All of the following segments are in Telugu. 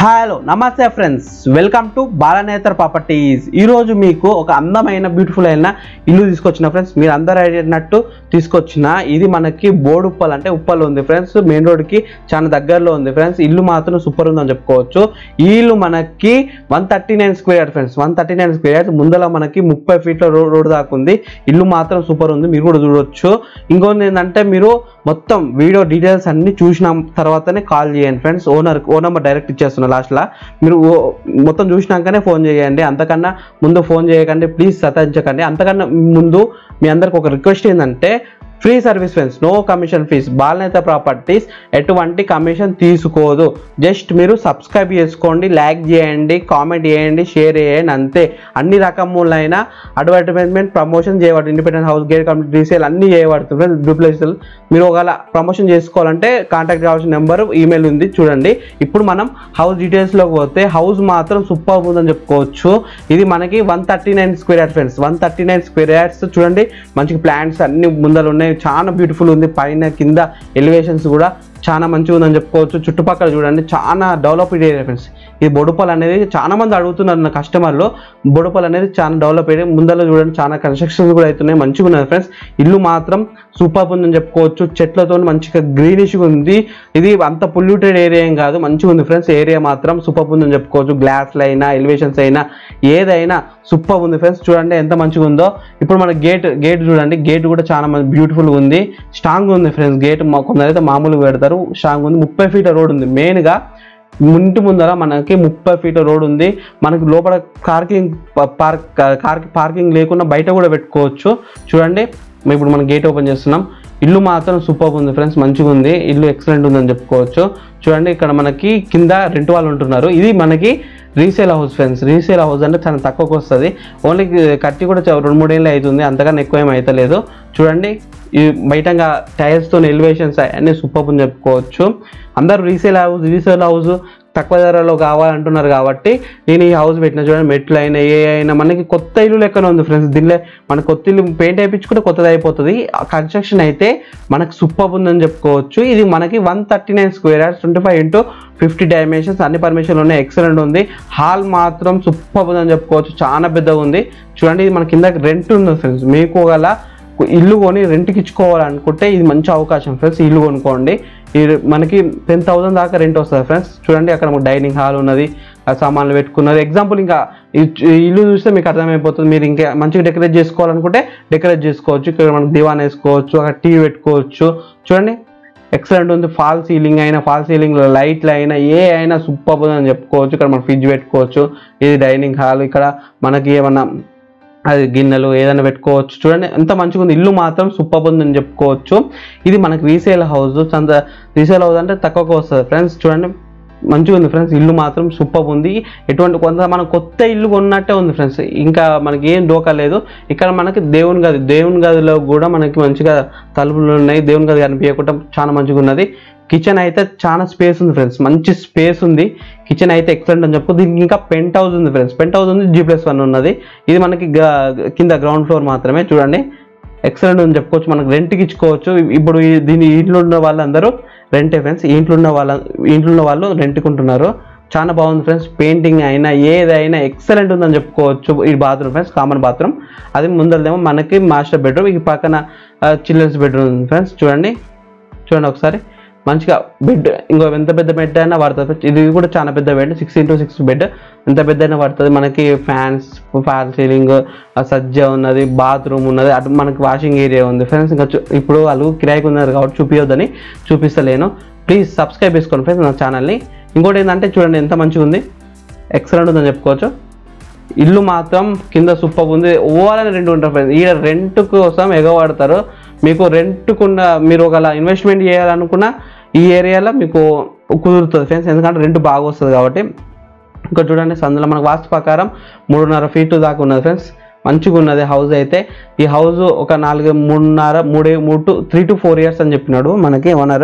హలో నమస్తే friends welcome to Balanethar properties ఈరోజు మీకు ఒక అందమైన బ్యూటిఫుల్ అయిన ఇల్లు తీసుకొచ్చిన ఫ్రెండ్స్ మీరు అందరూ అడిగినట్టు తీసుకొచ్చిన ఇది మనకి బోర్డు ఉప్పల్ అంటే ఉప్పల్ ఉంది ఫ్రెండ్స్ మెయిన్ రోడ్కి చాలా దగ్గరలో ఉంది ఫ్రెండ్స్ ఇల్లు మాత్రం సూపర్ ఉందని చెప్పుకోవచ్చు ఈ ఇల్లు మనకి one thirty nine square friends one thirty nine square ముందర మనకి ముప్పై ఫీట్ల రోడ్ రోడ్ దాకా ఉంది ఇల్లు మాత్రం సూపర్ ఉంది మీరు కూడా చూడొచ్చు ఇంకొన్ని ఏంటంటే మీరు మొత్తం వీడియో డీటెయిల్స్ అన్ని చూసిన తర్వాతనే కాల్ చేయండి ఫ్రెండ్స్ ఓనర్ ఓ నెంబర్ డైరెక్ట్ ఇచ్చేస్తున్నా లాస్ట్లో మీరు ఓ- మొత్తం చూసినాకనే ఫోన్ చేయండి అంతకన్నా ముందు ఫోన్ చేయకండి ప్లీజ్ సతాయించకండి అంతకన్నా ముందు మీ అందరికి ఒక రిక్వెస్ట్ ఏంటంటే free service friends no commission fees Balaneta properties ఎటువంటి కమిషన్ తీసుకోదు జస్ట్ మీరు సబ్స్క్రైబ్ చేసుకోండి లైక్ చేయండి కామెంట్ చేయండి షేర్ చేయండి అంతే అన్ని రకములైన అడ్వర్టైజ్మెంట్ ప్రమోషన్ చేయబడుతుంది independent house gate complete resale అన్ని చేయబడుతుంది డూప్లెక్స్ మీరు ఒకవేళ ప్రమోషన్ చేసుకోవాలంటే కాంటాక్ట్ కావాల్సిన నెంబర్ ఈమెయిల్ ఉంది చూడండి ఇప్పుడు మనం హౌస్ డీటెయిల్స్లోకి పోతే హౌస్ మాత్రం సూపర్ ఉందని చెప్పుకోవచ్చు ఇది మనకి one thirty nine square yard friends one thirty nine square yards చూడండి మంచిగా ప్లాంట్స్ అన్ని ముందర ఉన్నాయి చాలా బ్యూటిఫుల్ ఉంది పైన కింద ఎలివేషన్స్ కూడా చాలా మంచిగా ఉందని చెప్పుకోవచ్చు చుట్టుపక్కల చూడండి చాలా డెవలప్డ్ ఏరియా ఫ్రెండ్స్ ఈ బొడుపల్ అనేది చాలా మంది అడుగుతున్నారు నా కస్టమర్లు బొడుపల్ అనేది చాలా డెవలప్ ఏరియా ముందర చూడండి చాలా కన్స్ట్రక్షన్స్ కూడా అవుతున్నాయి మంచిగా ఉన్నది ఫ్రెండ్స్ ఇల్లు మాత్రం సూపర్ ఉందని చెప్పుకోవచ్చు చెట్లతో మంచిగా గ్రీనిష్గా ఉంది ఇది అంత పొల్యూటెడ్ ఏరియా ఏం కాదు మంచిగా ఉంది ఫ్రెండ్స్ ఏరియా మాత్రం సూపర్ ఉందని చెప్పుకోవచ్చు గ్లాస్లు అయినా ఎలివేషన్స్ అయినా ఏదైనా సూపర్ ఉంది ఫ్రెండ్స్ చూడండి ఎంత మంచిగా ఉందో ఇప్పుడు మన గేట్ గేట్ చూడండి గేట్ కూడా చాలా మంచి బ్యూటిఫుల్ ఉంది స్ట్రాంగ్ ఉంది ఫ్రెండ్స్ గేట్ మా కొందరైతే మామూలుగా పెడతారు స్ట్రాంగ్ ఉంది ముప్పై ఫీట్ రోడ్ ఉంది మెయిన్గా ఇంటి ముందర మనకి ముప్పై ఫీట్ రోడ్ ఉంది మనకి లోపల పార్కింగ్ పార్క్ కార్ పార్కింగ్ లేకుండా బయట కూడా పెట్టుకోవచ్చు చూడండి మేము ఇప్పుడు మనం గేట్ ఓపెన్ చేస్తున్నాం ఇల్లు మాత్రం సూపర్ ఉంది ఫ్రెండ్స్ మంచిగా ఉంది ఇల్లు ఎక్సలెంట్ ఉందని చెప్పుకోవచ్చు చూడండి ఇక్కడ మనకి కింద రెంట్ వాళ్ళు ఉంటున్నారు ఇది మనకి resale house friends resale house అంటే చాలా తక్కువకి వస్తుంది ఓన్లీ కట్టి కూడా చ- రెండు మూడేళ్ళు అవుతుంది అంతకన్నా ఎక్కువ ఏం అవుతలేదు చూడండి ఈ బయటంగా టైర్స్తో ఎలివేషన్స్ అన్నీ సూపర్ అని చెప్పుకోవచ్చు అందరూ రీసేల్ హౌస్ రీసేల్ హౌస్ తక్కువ ధరలో కావాలంటున్నారు కాబట్టి నేను ఈ హౌస్ పెట్టిన చూడండి మెట్లు అయినా ఏ అయినా మనకి కొత్త ఇల్లు లెక్కన ఉంది ఫ్రెండ్స్ దీనిలో మన కొత్త ఇల్లు పెయింట్ వేయించుకుంటే కొత్తది అయిపోతుంది కన్స్ట్రక్షన్ అయితే మనకు సూపర్ ఉందని చెప్పుకోవచ్చు ఇది మనకి one thirty nine square yards twenty five into fifty dimensions అన్ని పర్మిషన్లు ఉన్నాయి ఎక్సలెంట్ ఉంది హాల్ మాత్రం సూపర్ ఉందని చెప్పుకోవచ్చు చాలా పెద్దగా ఉంది చూడండి ఇది మన కింద రెంట్ ఉంది ఫ్రెండ్స్ మీకు గల ఇల్లు కొని రెంట్కి ఇచ్చుకోవాలనుకుంటే ఇది మంచి అవకాశం ఫ్రెండ్స్ ఇల్లు కొనుక్కోండి ఇది మనకి టెన్ థౌసండ్ దాకా రెంట్ వస్తుంది ఫ్రెండ్స్ చూడండి అక్కడ మనకు డైనింగ్ హాల్ ఉన్నది ఆ సామాన్లు పెట్టుకున్నది ఎగ్జాంపుల్ ఇంకా ఈ ఈ ఇల్లు చూస్తే మీకు అర్థమైపోతుంది మీరు ఇంకా మంచిగా డెకరేట్ చేసుకోవాలనుకుంటే డెకరేట్ చేసుకోవచ్చు ఇక్కడ మనకు దివాన్ వేసుకోవచ్చు అక్కడ టీవీ పెట్టుకోవచ్చు చూడండి ఎక్సలెంట్ ఉంది ఫాల్ సీలింగ్ అయినా ఫాల్ సీలింగ్ లైట్లు అయినా ఏ అయినా సూపర్ అని చెప్పుకోవచ్చు ఇక్కడ మనం ఫ్రిడ్జ్ పెట్టుకోవచ్చు ఇది డైనింగ్ హాల్ ఇక్కడ మనకి ఏమన్నా అది గిన్నెలు ఏదైనా పెట్టుకోవచ్చు చూడండి ఎంత మంచిగా ఉంది ఇల్లు మాత్రం సూపర్ ఉందని చెప్పుకోవచ్చు ఇది మనకి రీసేల్ హౌస్ అంత రీసేల్ హౌస్ అంటే తక్కువగా వస్తుంది ఫ్రెండ్స్ చూడండి మంచిగా ఉంది ఫ్రెండ్స్ ఇల్లు మాత్రం సూపర్ ఉంది ఎటువంటి కొంత మనం కొత్త ఇల్లు కొన్నట్టే ఉంది ఫ్రెండ్స్ ఇంకా మనకి ఏం డోకా లేదు ఇక్కడ మనకి దేవుని గది దేవుని గదిలో కూడా మనకి మంచిగా తలుపులు ఉన్నాయి దేవుని గది కనిపించకుండా చాలా మంచిగా ఉన్నది కిచెన్ అయితే చాలా స్పేస్ ఉంది ఫ్రెండ్స్ మంచి స్పేస్ ఉంది కిచెన్ అయితే ఎక్సలెంట్ అని చెప్పు దీనికి ఇంకా పెంట్ హౌస్ ఉంది ఫ్రెండ్స్ పెంట్ హౌస్ ఉంది జీ ప్లస్ వన్ ఉన్నది ఇది మనకి గ- కింద గ్రౌండ్ ఫ్లోర్ మాత్రమే చూడండి ఎక్సలెంట్ అని చెప్పుకోవచ్చు మనకు రెంట్కి ఇచ్చుకోవచ్చు ఇప్పుడు ఈ- దీని ఇంట్లో ఉన్న వాళ్ళందరూ రెంటే ఫ్రెండ్స్ ఇంట్లో ఉన్న వాళ్ళ ఇంట్లో ఉన్న వాళ్ళు రెంట్కి ఉంటున్నారు చాలా బాగుంది ఫ్రెండ్స్ పెయింటింగ్ అయినా ఏదైనా ఎక్సలెంట్ ఉందని చెప్పుకోవచ్చు ఈ బాత్రూమ్ ఫ్రెండ్స్ కామన్ బాత్రూమ్ అది ముందరదేమో మనకి మాస్టర్ బెడ్రూమ్ ఈ పక్కన చిల్డ్రన్స్ బెడ్రూమ్ ఉంది ఫ్రెండ్స్ చూడండి చూడండి ఒకసారి మంచిగా బెడ్ ఇంకో ఎంత పెద్ద బెడ్ అయినా పడుతుంది ఇది కూడా చాలా పెద్ద bed six into six bed ఎంత పెద్ద అయినా పడుతుంది మనకి ఫ్యాన్స్ ఫాల్ సీలింగ్ సజ్జ ఉన్నది బాత్రూమ్ ఉన్నది అటు మనకి వాషింగ్ ఏరియా ఉంది ఫ్రెండ్స్ ఇంకా చూ- ఇప్పుడు వాళ్ళు కిరాయికి ఉన్నారు కాబట్టి చూపించొద్దని చూపిస్తలేను ప్లీజ్ సబ్స్క్రైబ్ చేసుకోండి ఫ్రెండ్స్ నా ఛానల్ని ఇంకోటి ఏంటంటే చూడండి ఎంత మంచిగా ఉంది ఎక్సలెంట్ ఉందని చెప్పుకోవచ్చు ఇల్లు మాత్రం కింద సూపర్ ఉంది ఓవరాల్ రెండు ఉంటారు ఫ్రెండ్స్ ఈ రెంట్ కోసం ఎగవాడతారు మీకు రెంట్కున్న మీరు ఒకవేళ ఇన్వెస్ట్మెంట్ చేయాలనుకున్న ఈ ఏరియాలో మీకు కుదురుతుంది ఫ్రెండ్స్ ఎందుకంటే రెంట్ బాగా వస్తుంది కాబట్టి ఇంకా చూడండి సందులో మనకు వాస్తు ప్రకారం మూడున్నర ఫీట్ దాకా ఉన్నది ఫ్రెండ్స్ మంచిగా ఉన్నది హౌస్ అయితే ఈ హౌస్ ఒక నాలుగు మూడున్నర మూడే మూడు two three two four years అని చెప్పినాడు మనకి ఓనర్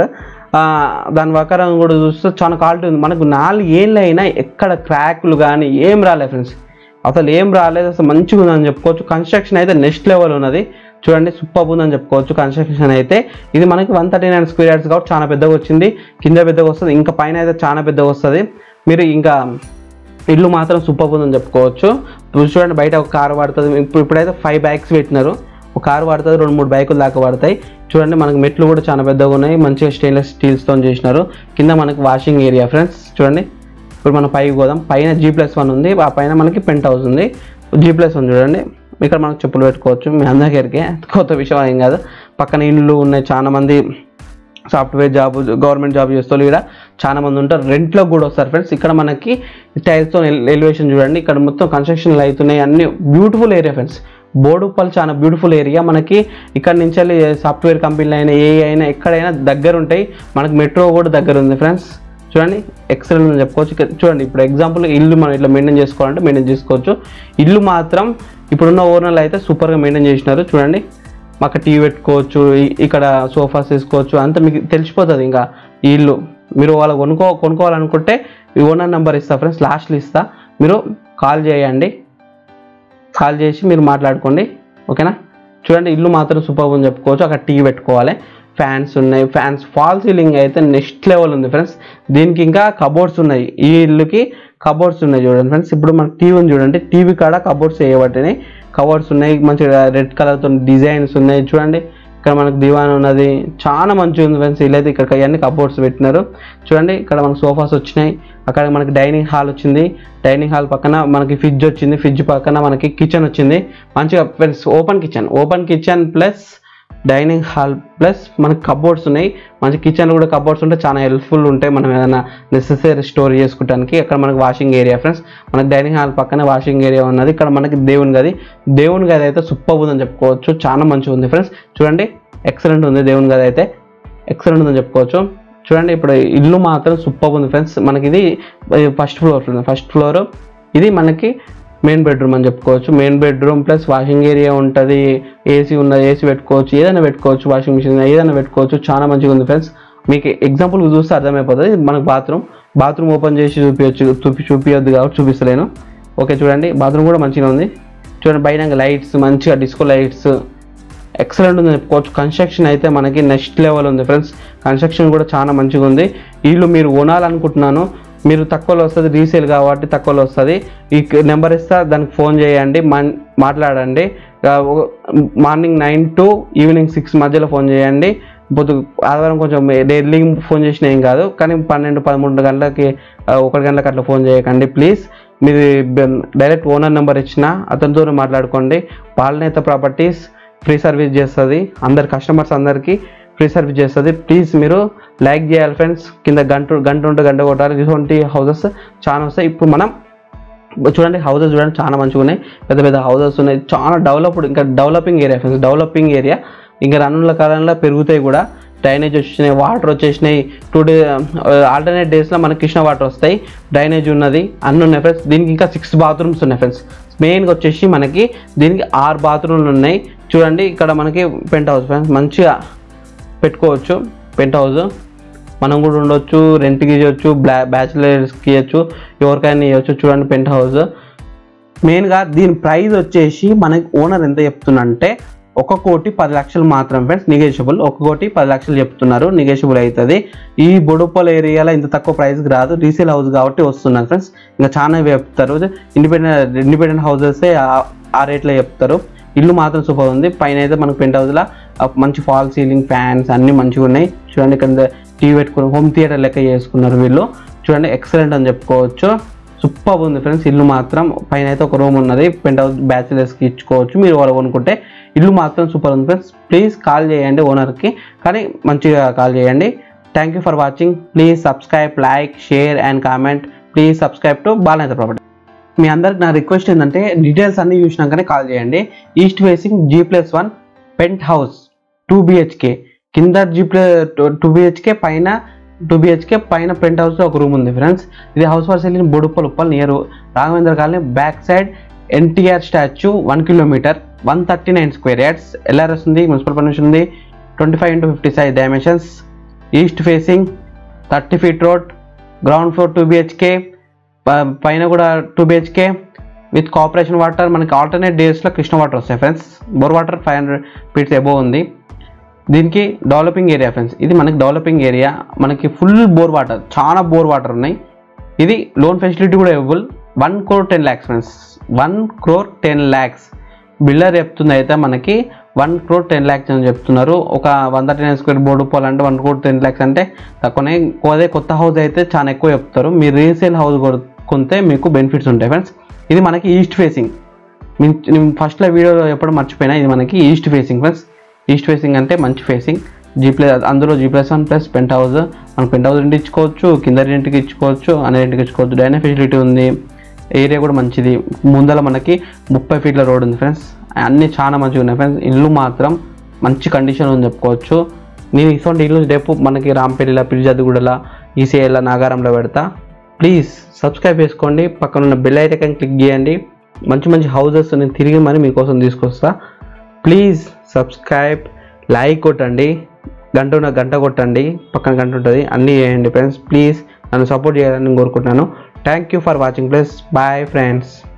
దాని ప్రకారం కూడా చూస్తే చాలా క్వాలిటీ ఉంది మనకు నాలుగు ఏళ్ళు అయినా ఎక్కడ క్రాక్లు కానీ ఏం రాలేదు ఫ్రెండ్స్ అసలు ఏం రాలేదు అసలు మంచిగా ఉందని చెప్పుకోవచ్చు కన్స్ట్రక్షన్ అయితే నెక్స్ట్ లెవెల్ ఉన్నది చూడండి సూపర్ ఉందని చెప్పుకోవచ్చు కన్స్ట్రక్షన్ అయితే ఇది మనకి one thirty nine square yards కాబట్టి చాలా పెద్దగా వచ్చింది కింద పెద్దగా వస్తుంది ఇంకా పైన అయితే చాలా పెద్దగా వస్తుంది మీరు ఇంకా ఇల్లు మాత్రం సూపర్ ఉందని చెప్పుకోవచ్చు ఇప్పుడు చూడండి బయట ఒక కారు పడుతుంది ఇప్పుడు ఇప్పుడైతే ఫైవ్ బైక్స్ పెట్టినారు ఒక కారు పడుతుంది రెండు మూడు బైకులు దాకా పడతాయి చూడండి మనకి మెట్లు కూడా చాలా పెద్దగా ఉన్నాయి మంచిగా స్టెయిన్లెస్ స్టీల్స్తో చేసినారు కింద మనకి వాషింగ్ ఏరియా ఫ్రెండ్స్ చూడండి ఇప్పుడు మనం పైకి పోదాం పైన జీ ప్లస్ వన్ ఉంది ఆ పైన మనకి పెంట్ హౌస్ ఉంది జీ ప్లస్ వన్ చూడండి ఇక్కడ మనకు చెప్పులు పెట్టుకోవచ్చు మీ అందరికీ కొత్త విషయం ఏం కాదు పక్కన ఇల్లు ఉన్నాయి చాలా మంది సాఫ్ట్వేర్ జాబ్ గవర్నమెంట్ జాబ్ చేస్తూ ఇక్కడ చాలా మంది ఉంటారు రెంట్లో కూడా వస్తారు ఫ్రెండ్స్ ఇక్కడ మనకి టైల్స్తో ఎలివేషన్ చూడండి ఇక్కడ మొత్తం కన్స్ట్రక్షన్లు అవుతున్నాయి అన్ని బ్యూటిఫుల్ ఏరియా ఫ్రెండ్స్ బోడుప్పల్ చాలా బ్యూటిఫుల్ ఏరియా మనకి ఇక్కడ నుంచి వెళ్ళి సాఫ్ట్వేర్ కంపెనీలు అయినా ఏ అయినా ఎక్కడైనా దగ్గర ఉంటాయి మనకి మెట్రో కూడా దగ్గర ఉంది ఫ్రెండ్స్ చూడండి ఎక్సలెంట్ అని చెప్పుకోవచ్చు ఇక్కడ చూడండి ఇప్పుడు ఎగ్జాంపుల్ ఇల్లు మనం ఇట్లా మెయింటైన్ చేసుకోవాలంటే మెయింటైన్ చేసుకోవచ్చు ఇల్లు మాత్రం ఇప్పుడున్న ఓనర్లు అయితే సూపర్గా మెయింటైన్ చేసినారు చూడండి మాకు టీవీ పెట్టుకోవచ్చు ఇ- ఇక్కడ సోఫాస్ తీసుకోవచ్చు అంత మీకు తెలిసిపోతుంది ఇంకా ఈ ఇల్లు మీరు వాళ్ళ కొనుక్కో కొనుక్కోవాలనుకుంటే ఈ ఓనర్ నెంబర్ ఇస్తా ఫ్రెండ్స్ లాస్ట్లో ఇస్తా మీరు కాల్ చేయండి కాల్ చేసి మీరు మాట్లాడుకోండి ఓకేనా చూడండి ఇల్లు మాత్రం సూపర్ అని చెప్పుకోవచ్చు అక్కడ టీవీ పెట్టుకోవాలి ఫ్యాన్స్ ఉన్నాయి ఫ్యాన్స్ ఫాల్ సీలింగ్ అయితే నెక్స్ట్ లెవెల్ ఉంది ఫ్రెండ్స్ దీనికి ఇంకా కబోర్డ్స్ ఉన్నాయి ఈ ఇల్లుకి కబోర్డ్స్ ఉన్నాయి చూడండి ఫ్రెండ్స్ ఇప్పుడు మనకి టీవీ ఉంది చూడండి టీవీ కాడ కబోర్డ్స్ వేయబట్టినాయి కబోర్డ్స్ ఉన్నాయి మంచిగా రెడ్ కలర్తో డిజైన్స్ ఉన్నాయి చూడండి ఇక్కడ మనకు దివాన్ ఉన్నది చాలా మంచిగా ఉంది ఫ్రెండ్స్ వీళ్ళైతే ఇక్కడ అవన్నీ కబోర్డ్స్ పెట్టినారు చూడండి ఇక్కడ మనకు సోఫాస్ వచ్చినాయి అక్కడ మనకి డైనింగ్ హాల్ వచ్చింది డైనింగ్ హాల్ పక్కన మనకి ఫ్రిడ్జ్ వచ్చింది ఫ్రిడ్జ్ పక్కన మనకి కిచెన్ వచ్చింది మంచిగా friends open kitchen open kitchen plus dining hall plus మనకి కబోర్డ్స్ ఉన్నాయి మంచి కిచెన్ కూడా కబోర్డ్స్ ఉంటే చాలా హెల్ప్ఫుల్ ఉంటాయి మనం ఏదైనా నెసెసరీ స్టోర్ చేసుకోవడానికి అక్కడ మనకి వాషింగ్ ఏరియా ఫ్రెండ్స్ మనకి డైనింగ్ హాల్ పక్కన వాషింగ్ ఏరియా ఉన్నది ఇక్కడ మనకి దేవుని గది దేవుని గది అయితే సూపర్ ఉందని చెప్పుకోవచ్చు చాలా మంచిగా ఉంది ఫ్రెండ్స్ చూడండి ఎక్సలెంట్ ఉంది దేవుని గది అయితే ఎక్సలెంట్ ఉందని చెప్పుకోవచ్చు చూడండి ఇప్పుడు ఇల్లు మాత్రం సూపర్ ఉంది ఫ్రెండ్స్ మనకి ఇది ఫస్ట్ ఫ్లోర్ ఫస్ట్ ఫ్లోర్ ఇది మనకి మెయిన్ బెడ్రూమ్ అని చెప్పుకోవచ్చు main bedroom plus washing area ఉంటుంది ఏసీ ఉన్నది ఏసీ పెట్టుకోవచ్చు ఏదైనా పెట్టుకోవచ్చు వాషింగ్ మిషన్ ఏదైనా పెట్టుకోవచ్చు చాలా మంచిగా ఉంది ఫ్రెండ్స్ మీకు ఎగ్జాంపుల్ చూస్తే అర్థమైపోతుంది ఇది మనకు బాత్రూమ్ బాత్రూమ్ ఓపెన్ చేసి చూపించచ్చు చూపి చూపించద్దు కాబట్టి చూపిస్తలేను ఓకే చూడండి బాత్రూమ్ కూడా మంచిగా ఉంది చూడండి పైన లైట్స్ మంచిగా డిస్కో లైట్స్ ఎక్సలెంట్ ఉంది చెప్పుకోవచ్చు కన్స్ట్రక్షన్ అయితే మనకి నెక్స్ట్ లెవెల్ ఉంది ఫ్రెండ్స్ కన్స్ట్రక్షన్ కూడా చాలా మంచిగా ఉంది వీళ్ళు మీరు కొనాలనుకుంటున్నాను మీరు తక్కువలో వస్తుంది రీసేల్ కాబట్టి తక్కువలో వస్తుంది ఈ నెంబర్ ఇస్తా దానికి ఫోన్ చేయండి మన్ మాట్లాడండి ఆ, ఒక- morning nine to evening six మధ్యలో ఫోన్ చేయండి పొద్దు ఆదివారం కొంచెం డైలీ ఫోన్ చేసినా ఏం కాదు కానీ పన్నెండు పదమూడు గంటలకి ఆ, ఒకటి గంటలకు అట్లా ఫోన్ చేయకండి ప్లీజ్ మీది డైరెక్ట్ ఓనర్ నెంబర్ ఇచ్చిన అతనితో మాట్లాడుకోండి పాలనేత ప్రాపర్టీస్ ఫ్రీ సర్వీస్ చేస్తుంది అందరి కస్టమర్స్ అందరికీ ఫ్రీ సర్వీస్ చేస్తుంది ప్లీజ్ మీరు లైక్ చేయాలి ఫ్రెండ్స్ కింద గంట గంట ఉంటే గంట కొట్టాలి ఇటువంటి హౌసెస్ చాలా వస్తాయి ఇప్పుడు మనం చూడండి హౌసెస్ చూడండి చాలా మంచిగా ఉన్నాయి పెద్ద పెద్ద హౌసెస్ ఉన్నాయి చాలా డెవలప్డ్ ఇంకా developing area friends developing area ఇంకా రానున్న కాలంలో పెరుగుతాయి కూడా డ్రైనేజ్ వచ్చినాయి వాటర్ వచ్చేసినాయి టూ డే ఆల్టర్నేట్ డేస్లో మనకి కృష్ణ వాటర్ వస్తాయి డ్రైనేజ్ ఉన్నది అన్ని ఉన్నాయి ఫ్రెండ్స్ దీనికి ఇంకా సిక్స్ బాత్రూమ్స్ ఉన్నాయి ఫ్రెండ్స్ మెయిన్గా వచ్చేసి మనకి దీనికి ఆరు బాత్రూమ్లు ఉన్నాయి చూడండి ఇక్కడ మనకి పెంట్ హౌస్ ఫ్రెండ్స్ మంచిగా పెట్టుకోవచ్చు పెంట్ హౌస్ మనం కూడా ఉండొచ్చు రెంట్కి ఇవ్వచ్చు బ్లా బ్యాచిలర్స్కి ఇవ్వచ్చు ఎవరికైనా ఇవ్వచ్చు చూడండి పెంట్ హౌస్ మెయిన్గా దీని ప్రైస్ వచ్చేసి మనకి ఓనర్ ఎంత చెప్తుందంటే ఒక కోటి పది లక్షలు మాత్రం ఫ్రెండ్స్ నిగేషబుల్ ఒక కోటి పది లక్షలు చెప్తున్నారు నిగేషబుల్ అవుతుంది ఈ బొడుపల్ ఏరియాలో ఇంత తక్కువ ప్రైస్కి రాదు రీసేల్ హౌస్ కాబట్టి వస్తున్నారు ఫ్రెండ్స్ ఇంకా చాలా చెప్తారు ఇండిపెండెంట్ ఇండిపెండెంట్ హౌసెస్ ఆ రేట్లో చెప్తారు ఇల్లు మాత్రం సూపర్ ఉంది పైన అయితే మనకు పెంట్ హౌస్లో మంచి ఫాల్ సీలింగ్ ఫ్యాన్స్ అన్ని మంచిగా ఉన్నాయి చూడండి ఇక్కడ టీవీ పెట్టుకుని హోమ్ థియేటర్ లెక్క చేసుకున్నారు వీళ్ళు చూడండి ఎక్సలెంట్ అని చెప్పుకోవచ్చు సూపర్ ఉంది ఫ్రెండ్స్ ఇల్లు మాత్రం పైన అయితే ఒక రూమ్ ఉన్నది పెంట్ హౌస్ బ్యాచిలర్స్కి ఇచ్చుకోవచ్చు మీరు వాళ్ళు కొనుక్కుంటే ఇల్లు మాత్రం సూపర్ ఉంది ఫ్రెండ్స్ ప్లీజ్ కాల్ చేయండి ఓనర్కి కానీ మంచిగా కాల్ చేయండి thank you for watching please subscribe like share and comment please subscribe to Balaneta property మీ అందరికి నా రిక్వెస్ట్ ఏంటంటే డీటెయిల్స్ అన్ని చూసినాకనే కాల్ చేయండి east facing G plus one penthouse two BHK కింద జీ ప్లే టూ బిహెచ్కే పైన టూ బిహెచ్కే పైన పెంట్ హౌస్లో ఒక రూమ్ ఉంది ఫ్రెండ్స్ ఇది house for sell in Boduppal Uppal near Raghavendra colony back side NTR statue one kilometre one thirty nine square yards LRS ఉంది మున్సిపల్ పర్మిషన్ ఉంది twenty five into fifty size dimensions east facing thirty feet road ground floor two BHK పైన కూడా two BHK with cooperation water మనకి ఆల్టర్నేట్ డేస్లో కృష్ణ వాటర్ వస్తాయి friends bore water five hundred feets above ఉంది దీనికి డెవలపింగ్ ఏరియా ఫ్రెండ్స్ ఇది మనకి డెవలపింగ్ ఏరియా మనకి ఫుల్ బోర్ వాటర్ చాలా బోర్ వాటర్ ఉన్నాయి ఇది లోన్ ఫెసిలిటీ కూడా available one crore ten lakhs friends one crore ten lakhs builder చెప్తుంది అయితే మనకి వన్ క్రోర్ టెన్ ల్యాక్స్ అని చెప్తున్నారు ఒక వంద టెన్ స్క్వేర్ బోర్డు పోవాలంటే వన్ క్రోర్ టెన్ ల్యాక్స్ అంటే తక్కువనే అదే కొత్త హౌస్ అయితే చాలా ఎక్కువ చెప్తారు మీరు రీసేల్ హౌస్ కొనుక్కుంటే మీకు బెనిఫిట్స్ ఉంటాయి ఫ్రెండ్స్ ఇది మనకి ఈస్ట్ ఫేసింగ్ నేను ఫస్ట్లో వీడియోలో ఎప్పుడు మర్చిపోయినా ఇది మనకి east facing friends east facing అంటే మంచి ఫేసింగ్ జీ ప్లస్ అందులో G plus one plus penthouse మనం పెంట్ హౌస్ రెంట్ ఇచ్చుకోవచ్చు కింద రెంట్కి ఇచ్చుకోవచ్చు అనే రెంట్కి ఇచ్చుకోవచ్చు డైనా ఫెసిలిటీ ఉంది ఏరియా కూడా మంచిది ముందర మనకి ముప్పై ఫీట్ల రోడ్ ఉంది ఫ్రెండ్స్ అన్నీ చాలా మంచిగా ఉన్నాయి ఫ్రెండ్స్ ఇల్లు మాత్రం మంచి కండిషన్ ఉంది చెప్పుకోవచ్చు నేను ఇటువంటి ఇల్లు రేపు మనకి రాంపల్లిలో పిలిజాదిగూడల ఈసీఐల నాగారంలో పెడతా ప్లీజ్ సబ్స్క్రైబ్ చేసుకోండి పక్కన ఉన్న బెల్ ఐటకన్ క్లిక్ చేయండి మంచి మంచి హౌసెస్ నేను తిరిగి మరి మీకోసం తీసుకొస్తా ప్లీజ్ సబ్స్క్రైబ్ లైక్ కొట్టండి గంట ఉన్న గంట కొట్టండి పక్కన గంట ఉంటుంది అన్నీ చేయండి ఫ్రెండ్స్ ప్లీజ్ నన్ను సపోర్ట్ చేయాలని కోరుకుంటున్నాను thank you for watching please bye friends